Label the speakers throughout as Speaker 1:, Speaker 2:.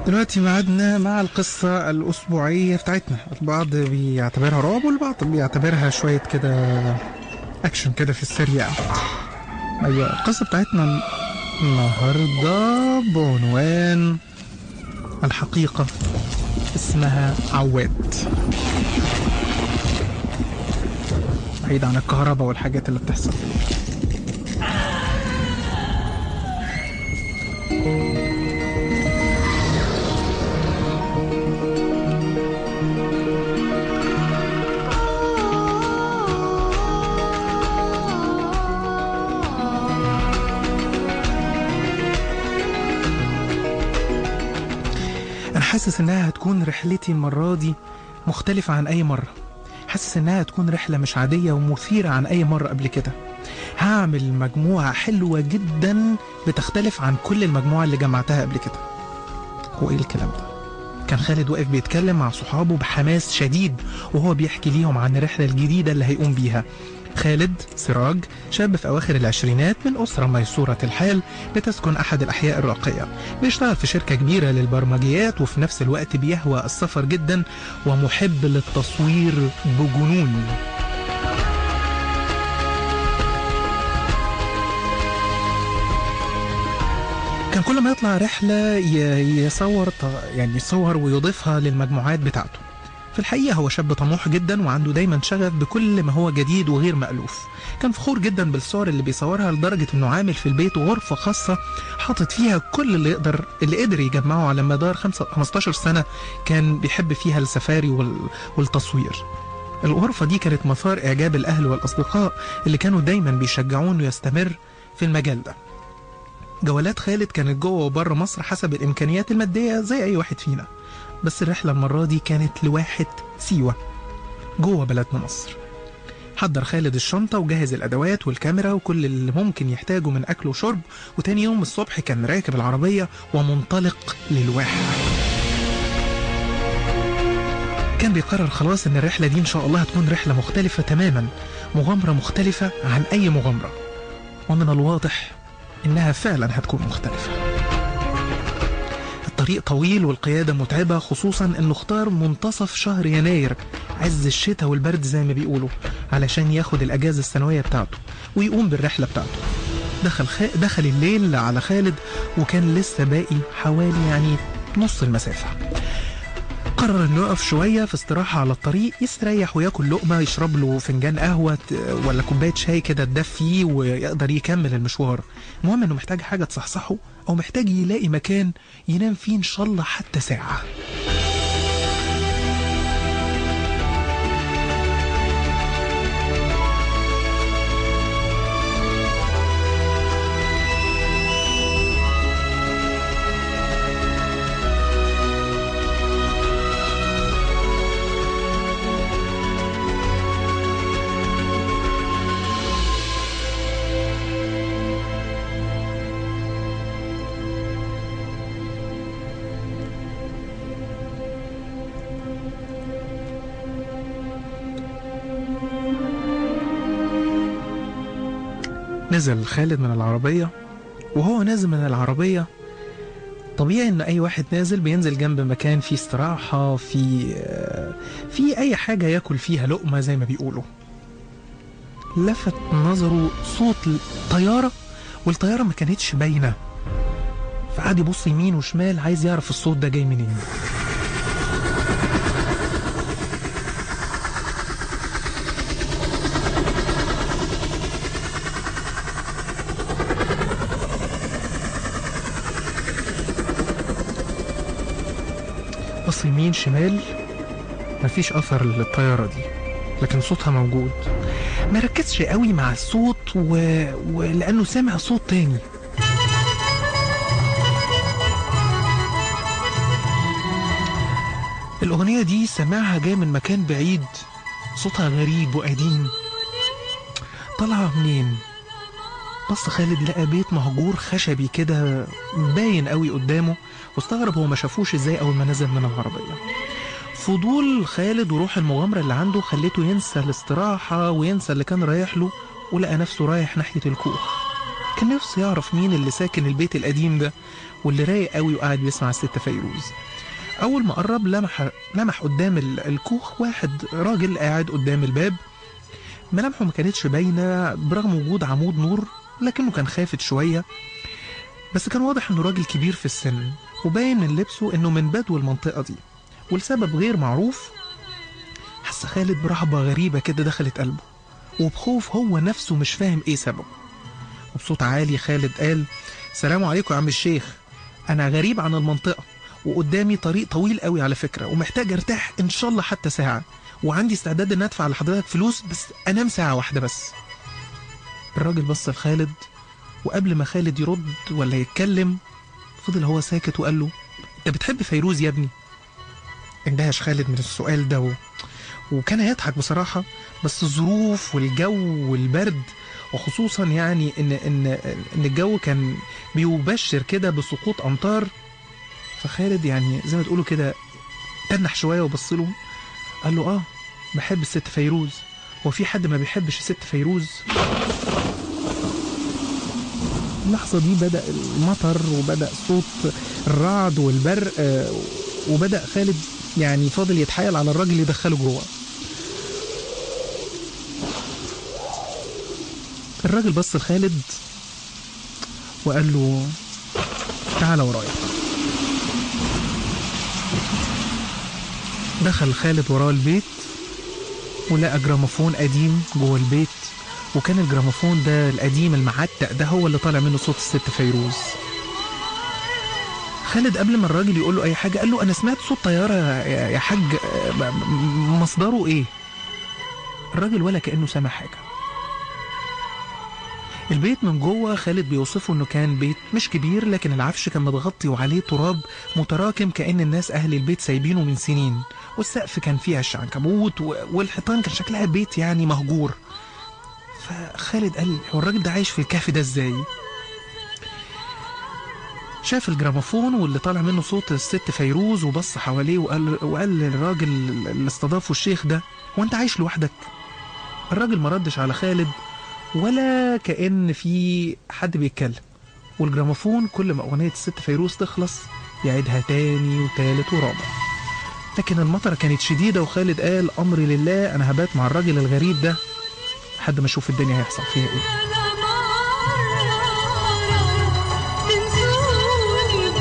Speaker 1: دلوقتي معادنا مع القصة الأسبوعية بتاعتنا البعض بيعتبرها رعب والبعض بيعتبرها شوية كده أكشن كده في السريع أيوة القصة بتاعتنا النهاردة بعنوان الحقيقة اسمها عواد بعيد عن الكهرباء والحاجات اللي بتحصل دي أنا حاسس إنها هتكون رحلتي المرة دي مختلفة عن أي مرة حاسس إنها هتكون رحلة مش عادية ومثيرة عن أي مرة قبل كده هعمل مجموعة حلوة جدا بتختلف عن كل المجموعة اللي جمعتها قبل كده هو إيه الكلام ده؟ كان خالد واقف بيتكلم مع صحابه بحماس شديد وهو بيحكي ليهم عن الرحلة الجديدة اللي هيقوم بيها خالد سراج شاب في أواخر العشرينات من أسرة ميسورة الحال بتسكن أحد الأحياء الراقية بيشتغل في شركة كبيرة للبرمجيات وفي نفس الوقت بيهوى السفر جدا ومحب للتصوير بجنون كان كل ما يطلع رحلة ي- يصور ط- يعني يصور ويضيفها للمجموعات بتاعته في الحقيقة هو شاب طموح جدا وعنده دايما شغف بكل ما هو جديد وغير مألوف كان فخور جدا بالصور اللي بيصورها لدرجة انه عامل في البيت غرفة خاصة حاطط فيها كل اللي يقدر اللي قدر يجمعه على مدار خمسة 15 سنة كان بيحب فيها السفاري وال... والتصوير الغرفة دي كانت مثار إعجاب الأهل والأصدقاء اللي كانوا دايما بيشجعوه إنه يستمر في المجال ده جولات خالد كانت جوه وبره مصر حسب الإمكانيات المادية زي أي واحد فينا بس الرحلة المرة دي كانت لواحد سيوة جوه بلدنا مصر حضر خالد الشنطة وجهز الأدوات والكاميرا وكل اللي ممكن يحتاجه من أكل وشرب وتاني يوم الصبح كان راكب العربية ومنطلق للواحة كان بيقرر خلاص إن الرحلة دي إن شاء الله هتكون رحلة مختلفة تماما مغامرة مختلفة عن أي مغامرة ومن الواضح إنها فعلا هتكون مختلفة الطريق طويل والقيادة متعبة خصوصا انه اختار منتصف شهر يناير عز الشتاء والبرد زي ما بيقولوا علشان ياخد الاجازة السنوية بتاعته ويقوم بالرحلة بتاعته دخل خ... دخل الليل على خالد وكان لسه باقي حوالي يعني نص المسافة قرر انه يقف شوية في استراحة على الطريق يستريح وياكل لقمة يشرب له فنجان قهوة ت- ولا كوباية شاي كده تدفيه ويقدر يكمل المشوار المهم انه محتاج حاجة تصحصحه او محتاج يلاقي مكان ينام فيه ان شاء الله حتى ساعة نزل خالد من العربية وهو نازل من العربية طبيعي ان اي واحد نازل بينزل جنب مكان فيه استراحة في في اي حاجة ياكل فيها لقمة زي ما بيقولوا لفت نظره صوت الطيارة والطيارة ما كانتش باينة فقعد يبص يمين وشمال عايز يعرف الصوت ده جاي منين بص يمين شمال مفيش اثر للطياره دي لكن صوتها موجود ما ركزش قوي مع الصوت و... ولانه سامع صوت تاني الاغنيه دي سمعها جاي من مكان بعيد صوتها غريب وقديم طالعه منين بص خالد لقى بيت مهجور خشبي كده باين قوي قدامه واستغرب هو ما شافوش ازاي اول ما نزل من العربيه فضول خالد وروح المغامرة اللي عنده خليته ينسى الاستراحة وينسى اللي كان رايح له ولقى نفسه رايح ناحية الكوخ كان نفسه يعرف مين اللي ساكن البيت القديم ده واللي رايق قوي وقاعد بيسمع الست فيروز أول ما قرب لمح لمح قدام ال- الكوخ واحد راجل قاعد قدام الباب ملامحه ما كانتش باينة برغم وجود عمود نور لكنه كان خافت شوية بس كان واضح انه راجل كبير في السن وباين من لبسه انه من بدو المنطقة دي ولسبب غير معروف حس خالد برهبة غريبة كده دخلت قلبه وبخوف هو نفسه مش فاهم ايه سببه وبصوت عالي خالد قال سلام عليكم يا عم الشيخ انا غريب عن المنطقة وقدامي طريق طويل قوي على فكرة ومحتاج ارتاح ان شاء الله حتى ساعة وعندي استعداد ان ادفع لحضرتك فلوس بس انام ساعة واحدة بس الراجل بص لخالد وقبل ما خالد يرد ولا يتكلم فضل هو ساكت وقال له انت بتحب فيروز يا ابني اندهش خالد من السؤال ده و... وكان هيضحك بصراحة بس الظروف والجو والبرد وخصوصا يعني ان ان ان الجو كان بيبشر كده بسقوط امطار فخالد يعني زي ما تقولوا كده تنح شويه وبص له قال له اه بحب الست فيروز هو في حد ما بيحبش الست فيروز اللحظة دي بدأ المطر وبدأ صوت الرعد والبرق آه، وبدأ خالد يعني فاضل يتحايل على الراجل يدخله جوه الراجل بص لخالد وقال له تعالى ورايا دخل خالد وراه البيت ولقى جراموفون قديم جوه البيت وكان الجراموفون ده القديم المعتق ده هو اللي طالع منه صوت الست فيروز خالد قبل ما الراجل يقول له اي حاجه قال له انا سمعت صوت طياره يا يا حاج آه، م- م- مصدره ايه الراجل ولا كانه سمع حاجه البيت من جوه خالد بيوصفه انه كان بيت مش كبير لكن العفش كان متغطي وعليه تراب متراكم كأن الناس أهل البيت سايبينه من سنين والسقف كان فيه عش عنكبوت و- والحيطان كان شكلها بيت يعني مهجور فخالد قال هو الراجل ده عايش في الكهف ده ازاي شاف الجراموفون واللي طالع منه صوت الست فيروز وبص حواليه وقال وقال للراجل اللي استضافه الشيخ ده هو انت عايش لوحدك الراجل ما ردش على خالد ولا كأن في حد بيتكلم والجراموفون كل ما أغنية الست فيروز تخلص يعيدها تاني وتالت ورابع لكن المطرة كانت شديدة وخالد قال أمري لله أنا هبات مع الراجل الغريب ده لحد ما أشوف الدنيا هيحصل فيها إيه
Speaker 2: أنا مرة تنسوني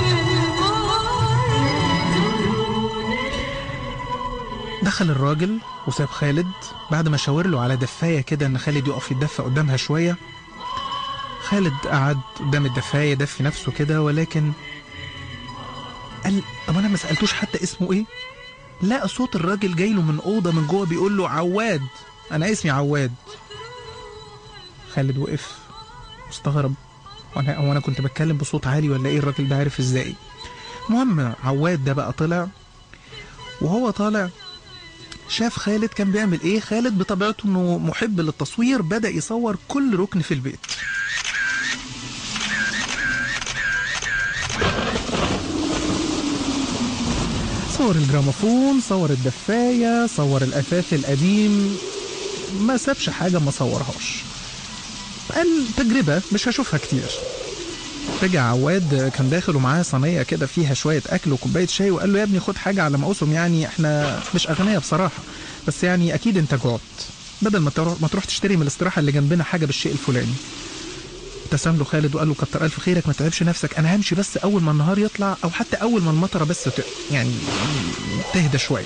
Speaker 2: بالمرة
Speaker 1: دخل الراجل وساب خالد بعد ما شاور له على دفاية كده إن خالد يقف يتدفى قدامها شوية خالد قعد قدام الدفاية دفي نفسه كده ولكن قال طب أنا ما سألتوش حتى اسمه إيه لقى صوت الراجل جاي له من أوضة من جوه بيقول له عواد أنا اسمي عواد خالد وقف واستغرب وانا وانا كنت بتكلم بصوت عالي ولا ايه الراجل ده عارف ازاي المهم عواد ده بقى طلع وهو طالع شاف خالد كان بيعمل ايه خالد بطبيعته انه محب للتصوير بدأ يصور كل ركن في البيت صور الجراموفون صور الدفاية صور الأثاث القديم ما سابش حاجة ما صورهاش قال تجربة مش هشوفها كتير رجع عواد كان داخل ومعاه صينية كده فيها شوية أكل وكوباية شاي وقال له يا ابني خد حاجة على مقاسهم يعني احنا مش أغنياء بصراحة بس يعني أكيد أنت جعت بدل ما تروح, ما تروح تشتري من الاستراحة اللي جنبنا حاجة بالشيء الفلاني ابتسم له خالد وقال له كتر ألف خيرك ما تعبش نفسك أنا همشي بس أول ما النهار يطلع أو حتى أول ما المطرة بس ت... يعني تهدى شوية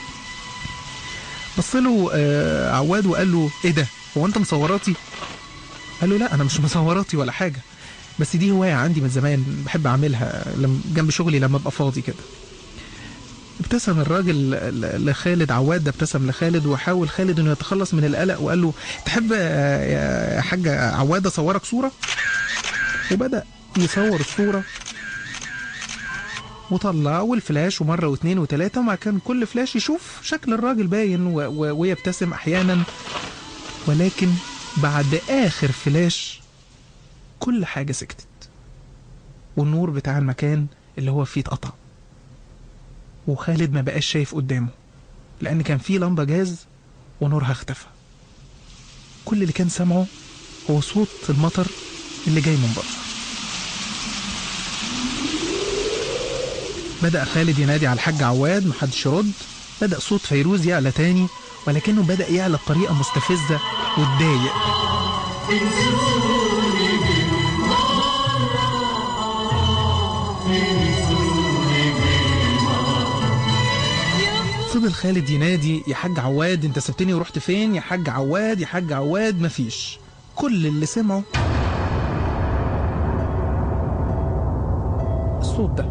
Speaker 1: بص له آه عواد وقال له إيه ده هو أنت مصوراتي قال له لا انا مش مصوراتي ولا حاجه بس دي هوايه عندي من زمان بحب اعملها لم جنب شغلي لما ابقى فاضي كده ابتسم الراجل ل- لخالد عواد ده ابتسم لخالد وحاول خالد انه يتخلص من القلق وقال له تحب آه، يا حاج عواد اصورك صوره وبدا يصور الصوره وطلع والفلاش ومره واثنين وثلاثه ومع كان كل فلاش يشوف شكل الراجل باين و- و- ويبتسم احيانا ولكن بعد آخر فلاش كل حاجة سكتت والنور بتاع المكان اللي هو فيه اتقطع وخالد ما بقاش شايف قدامه لأن كان فيه لمبة جاز ونورها اختفى كل اللي كان سامعه هو صوت المطر اللي جاي من بره بدأ خالد ينادي على الحاج عواد محدش يرد بدأ صوت فيروز يعلى تاني ولكنه بدأ يعلى بطريقة مستفزة وتضايق فضل خالد ينادي يا حاج عواد انت سبتني ورحت فين يا حاج عواد يا حاج عواد مفيش كل اللي سمعه الصوت ده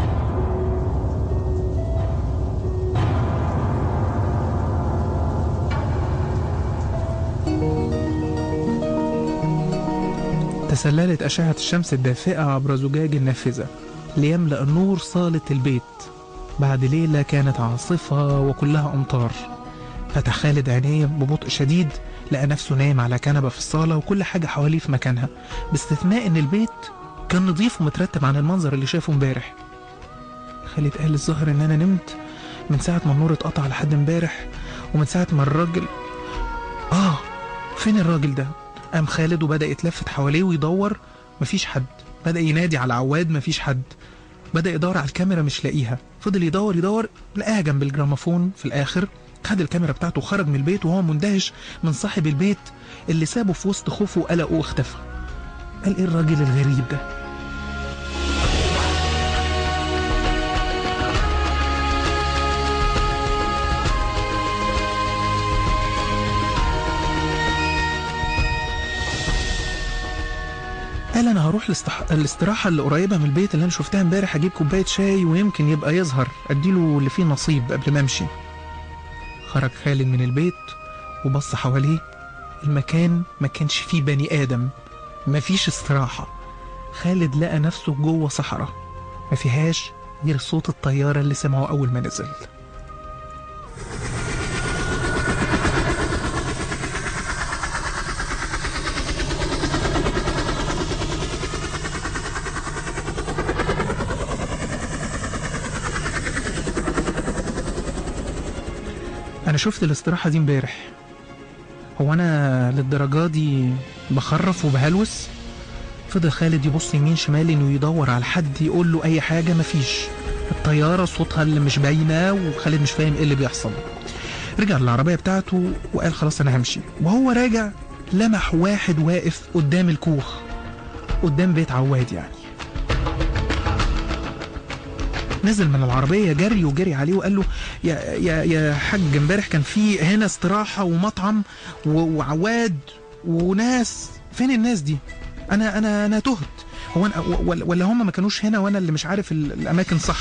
Speaker 1: تسللت أشعة الشمس الدافئة عبر زجاج النافذة ليملأ النور صالة البيت بعد ليلة كانت عاصفة وكلها أمطار فتح خالد عينيه ببطء شديد لقى نفسه نايم على كنبة في الصالة وكل حاجة حواليه في مكانها باستثناء إن البيت كان نظيف ومترتب عن المنظر اللي شافه امبارح خالد قال الظاهر إن أنا نمت من ساعة ما النور اتقطع لحد امبارح ومن ساعة ما الراجل آه فين الراجل ده؟ قام خالد وبدأ يتلفت حواليه ويدور مفيش حد بدأ ينادي على عواد مفيش حد بدأ يدور على الكاميرا مش لاقيها فضل يدور يدور لقاها جنب الجراموفون في الآخر خد الكاميرا بتاعته وخرج من البيت وهو مندهش من صاحب البيت اللي سابه في وسط خوفه وقلقه واختفى قال ايه الراجل الغريب ده قال انا هروح الاستح... الاستراحه اللي قريبه من البيت اللي انا شفتها امبارح اجيب كوبايه شاي ويمكن يبقى يظهر اديله اللي فيه نصيب قبل ما امشي خرج خالد من البيت وبص حواليه المكان ما كانش فيه بني ادم مفيش استراحه خالد لقى نفسه جوه صحراء ما فيهاش غير صوت الطياره اللي سمعه اول ما نزل انا شفت الاستراحه دي امبارح هو انا للدرجه دي بخرف وبهلوس فضل خالد يبص يمين شمال انه يدور على حد يقول له اي حاجه مفيش الطياره صوتها اللي مش باينه وخالد مش فاهم ايه اللي بيحصل رجع للعربيه بتاعته وقال خلاص انا همشي وهو راجع لمح واحد واقف قدام الكوخ قدام بيت عواد يعني نزل من العربية جري وجري عليه وقال له يا يا يا حاج امبارح كان في هنا استراحة ومطعم و- وعواد وناس فين الناس دي؟ أنا أنا أنا تهت هو أنا ولا- ولا هم ما كانوش هنا وأنا اللي مش عارف ال- الأماكن صح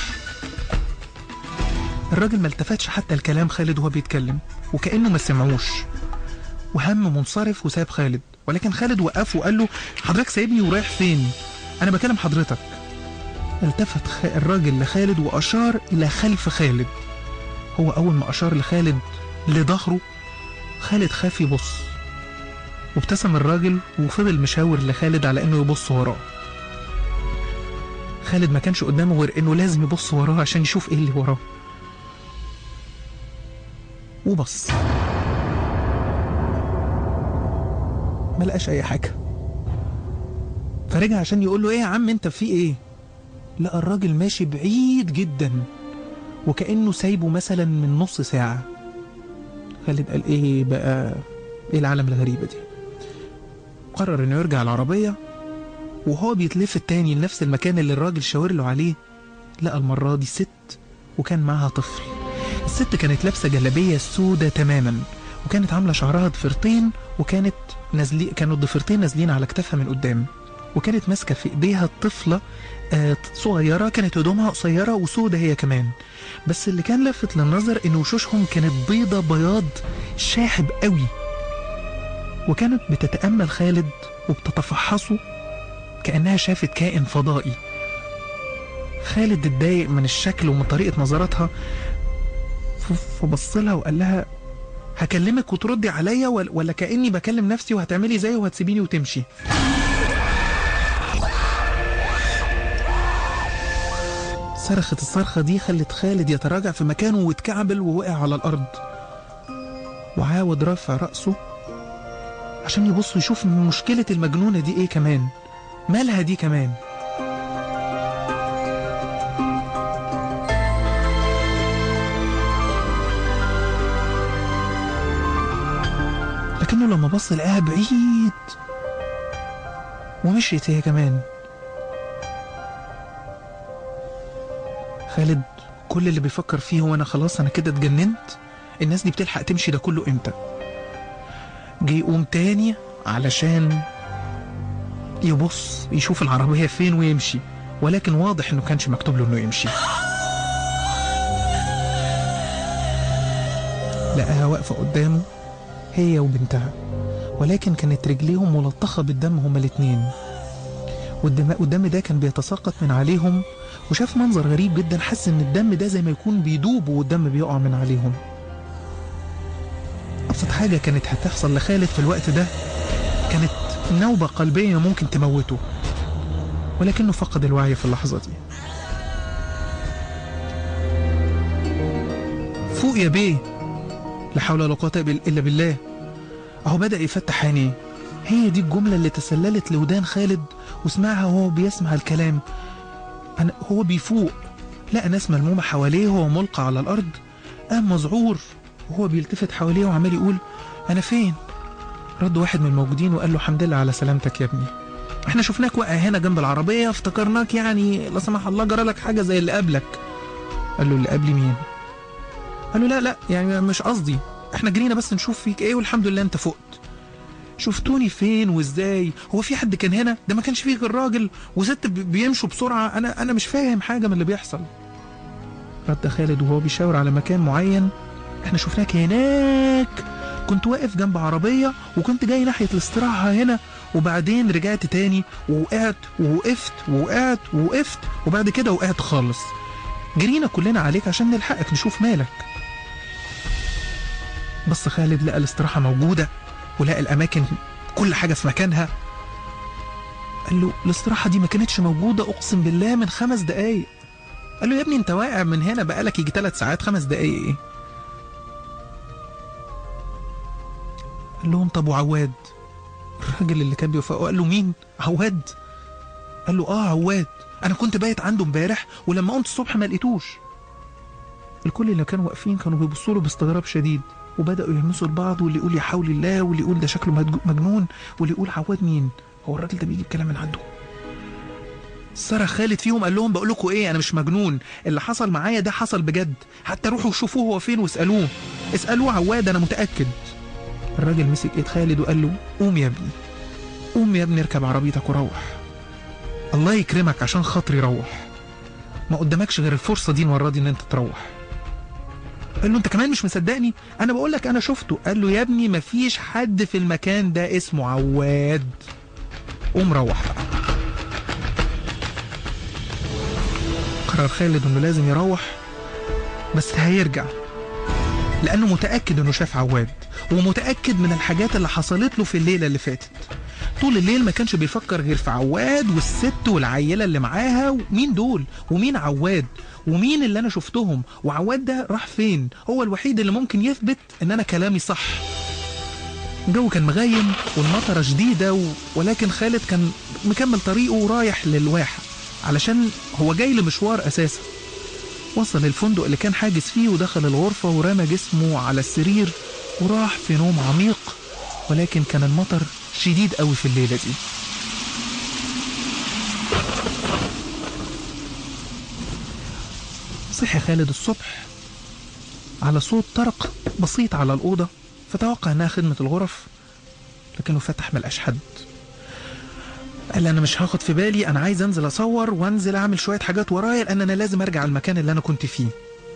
Speaker 1: الراجل ما التفتش حتى الكلام خالد وهو بيتكلم وكأنه ما سمعوش وهم منصرف وساب خالد ولكن خالد وقفه وقال له حضرتك سايبني ورايح فين؟ أنا بكلم حضرتك التفت خ- الراجل لخالد وأشار إلى خلف خالد هو أول ما أشار لخالد لظهره خالد خاف يبص وابتسم الراجل وفضل مشاور لخالد على إنه يبص وراه خالد ما كانش قدامه غير إنه لازم يبص وراه عشان يشوف إيه اللي وراه وبص ما لقاش أي حاجة فرجع عشان يقول له إيه يا عم أنت في إيه لقى الراجل ماشي بعيد جدا وكأنه سايبه مثلا من نص ساعة خالد قال ايه بقى ايه العالم الغريبة دي قرر انه يرجع العربية وهو بيتلفت تاني لنفس المكان اللي الراجل شاور له عليه لقى المرة دي ست وكان معاها طفل الست كانت لابسة جلابية سودة تماما وكانت عاملة شعرها ضفيرتين وكانت نازلين كانوا الضفيرتين نازلين على كتافها من قدام وكانت ماسكة في ايديها الطفلة آه، صغيرة كانت هدومها قصيرة وسودة هي كمان بس اللي كان لافت للنظر ان وشوشهم كانت بيضة بياض شاحب قوي وكانت بتتأمل خالد وبتتفحصه كأنها شافت كائن فضائي خالد اتضايق من الشكل ومن طريقة نظراتها ف- فبص لها وقال لها هكلمك وتردي عليا ولا ولا كأني بكلم نفسي وهتعملي زيي وهتسيبيني وتمشي صرخة الصرخة دي خلت خالد يتراجع في مكانه واتكعبل ووقع على الأرض وعاود رافع رأسه عشان يبص يشوف مشكلة المجنونة دي ايه كمان مالها دي كمان لكنه لما بص لقاها بعيد ومشيت هي كمان خالد كل اللي بيفكر فيه هو انا خلاص انا كده اتجننت الناس دي بتلحق تمشي ده كله امتى جه يقوم تاني علشان يبص يشوف العربية فين ويمشي ولكن واضح انه كانش مكتوب له انه يمشي لقاها واقفة قدامه هي وبنتها ولكن كانت رجليهم ملطخة بالدم هما الاتنين والدم, والدم ده كان بيتساقط من عليهم وشاف منظر غريب جدا حس ان الدم ده زي ما يكون بيدوب والدم بيقع من عليهم ابسط حاجة كانت هتحصل لخالد في الوقت ده كانت نوبة قلبية ممكن تموته ولكنه فقد الوعي في اللحظة دي فوق يا بيه لا حول ولا قوة إلا بالله أهو بدأ يفتح عينيه هي دي الجملة اللي تسللت لودان خالد وسمعها وهو بيسمع الكلام أنا هو بيفوق لقى ناس ملمومة حواليه وهو ملقى على الأرض قام مذعور وهو بيلتفت حواليه وعمال يقول أنا فين؟ رد واحد من الموجودين وقال له الحمد لله على سلامتك يا ابني احنا شفناك واقع هنا جنب العربية افتكرناك يعني لا سمح الله جرى لك حاجة زي اللي قبلك قال له اللي قبلي مين؟ قال له لا لا يعني مش قصدي احنا جرينا بس نشوف فيك ايه والحمد لله انت فقت شفتوني فين وازاي هو في حد كان هنا ده ما كانش فيه غير راجل وست بيمشوا بسرعة انا انا مش فاهم حاجة من اللي بيحصل رد خالد وهو بيشاور على مكان معين احنا شفناك هناك كنت واقف جنب عربية وكنت جاي ناحية الاستراحة هنا وبعدين رجعت تاني ووقعت ووقفت ووقعت ووقفت وبعد كده وقعت خالص جرينا كلنا عليك عشان نلحقك نشوف مالك بس خالد لقى الاستراحة موجودة ولقى الأماكن كل حاجة في مكانها قال له الاستراحة دي ما كانتش موجودة أقسم بالله من خمس دقايق قال له يا ابني انت واقع من هنا بقالك يجي ثلاث ساعات خمس دقايق ايه قال لهم طب وعواد الراجل اللي كان بيوفقه قال له مين عواد قال له اه عواد انا كنت بايت عنده امبارح ولما قمت الصبح ما لقيتوش الكل اللي كانوا واقفين كانوا بيبصوا له باستغراب شديد وبداوا يلمسوا لبعض واللي يقول يا حول الله واللي يقول ده شكله مجنون واللي يقول عواد مين هو الراجل ده بيجيب كلام من عنده صرخ خالد فيهم قال لهم بقول لكم ايه انا مش مجنون اللي حصل معايا ده حصل بجد حتى روحوا شوفوه هو فين واسالوه اسالوه عواد انا متاكد الراجل مسك ايد خالد وقال له قوم يا ابني قوم يا ابني اركب عربيتك وروح الله يكرمك عشان خاطري روح ما قدامكش غير الفرصة دي المرة دي ان انت تروح قال له انت كمان مش مصدقني انا بقول لك انا شفته قال له يا ابني مفيش حد في المكان ده اسمه عواد قوم روح بقى قرر خالد انه لازم يروح بس هيرجع لانه متاكد انه شاف عواد ومتاكد من الحاجات اللي حصلت له في الليله اللي فاتت طول الليل ما كانش بيفكر غير في عواد والست والعيله اللي معاها ومين دول ومين عواد ومين اللي انا شفتهم وعواد ده راح فين هو الوحيد اللي ممكن يثبت ان انا كلامي صح الجو كان مغيم والمطرة شديدة و... ولكن خالد كان مكمل طريقه ورايح للواحة علشان هو جاي لمشوار أساسا وصل الفندق اللي كان حاجز فيه ودخل الغرفة ورمى جسمه على السرير وراح في نوم عميق ولكن كان المطر شديد قوي في الليلة دي صحي خالد الصبح على صوت طرق بسيط على الأوضة فتوقع إنها خدمة الغرف لكنه فتح ملقاش حد قال أنا مش هاخد في بالي أنا عايز أنزل أصور وأنزل أعمل شوية حاجات ورايا لأن أنا لازم أرجع المكان اللي أنا كنت فيه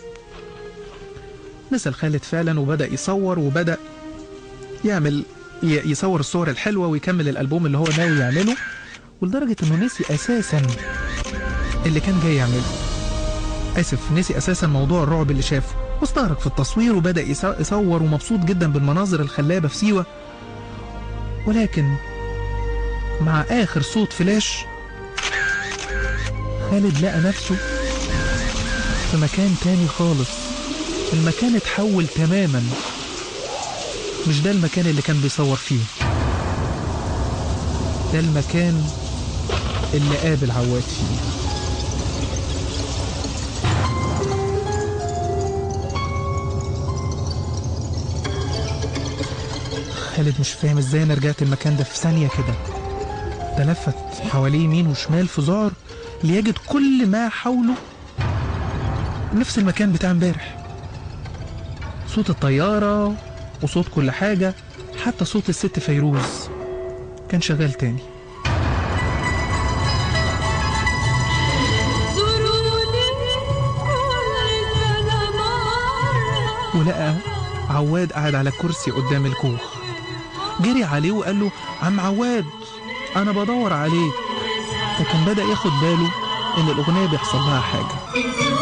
Speaker 1: نزل خالد فعلا وبدأ يصور وبدأ يعمل يصور الصور الحلوة ويكمل الألبوم اللي هو ناوي يعمله ولدرجة إنه نسي أساسا اللي كان جاي يعمله آسف نسي أساسا موضوع الرعب اللي شافه واستغرق في التصوير وبدأ يصور ومبسوط جدا بالمناظر الخلابة في سيوة ولكن مع آخر صوت فلاش خالد لقى نفسه في مكان تاني خالص المكان اتحول تماما مش ده المكان اللي كان بيصور فيه ده المكان اللي قابل عواد فيه خالد مش فاهم ازاي انا رجعت المكان ده في ثانية كده ده لفت حواليه يمين وشمال في ذعر ليجد كل ما حوله نفس المكان بتاع امبارح صوت الطيارة وصوت كل حاجة حتى صوت الست فيروز كان شغال تاني ولقى عواد قاعد على كرسي قدام الكوخ جري عليه وقال له عم عواد انا بدور عليك لكن بدأ ياخد باله ان الاغنية بيحصل لها حاجة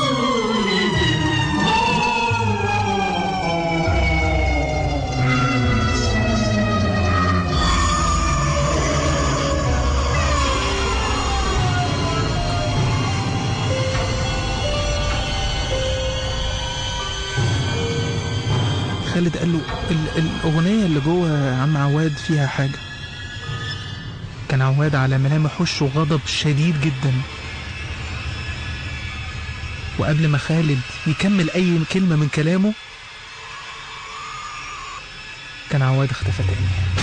Speaker 1: خالد قال له ال- الأغنية اللي جوه عم عواد فيها حاجة كان عواد على ملامح وشه غضب شديد جدا وقبل ما خالد يكمل أي كلمة من كلامه كان عواد اختفى تاني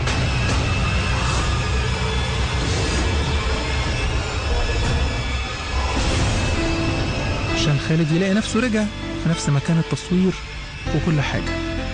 Speaker 1: عشان خالد يلاقي نفسه رجع في نفس مكان التصوير وكل حاجة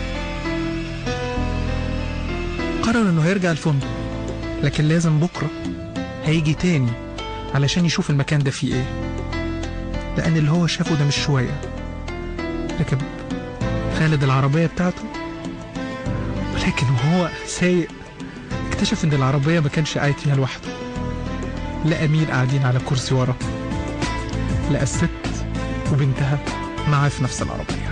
Speaker 1: قرر انه هيرجع الفندق لكن لازم بكرة هيجي تاني علشان يشوف المكان ده فيه ايه لأن اللي هو شافه ده مش شوية ركب خالد العربية بتاعته ولكن وهو سايق اكتشف ان العربية ما كانش قاعد فيها لوحده لقى مين قاعدين على كرسي ورا لقى الست وبنتها معاه في نفس العربية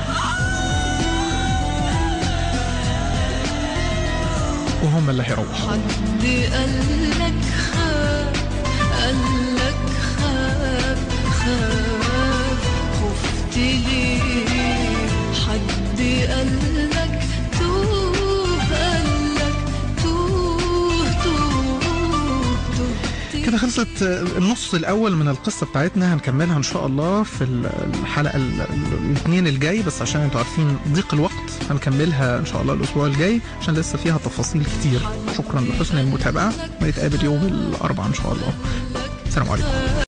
Speaker 1: وهم اللي هيروحوا
Speaker 2: حد قالك خاف قالك خاف خاف خفت ليه حد قالك توه قالك توه توه توه
Speaker 1: كده خلصت النص الاول من القصه بتاعتنا هنكملها ان شاء الله في الحلقه ال- ال- الاثنين الجاي بس عشان انتوا عارفين ضيق الوقت هنكملها ان شاء الله الاسبوع الجاي عشان لسه فيها تفاصيل كتير شكرا لحسن المتابعه ونتقابل يوم الاربعاء ان شاء الله السلام عليكم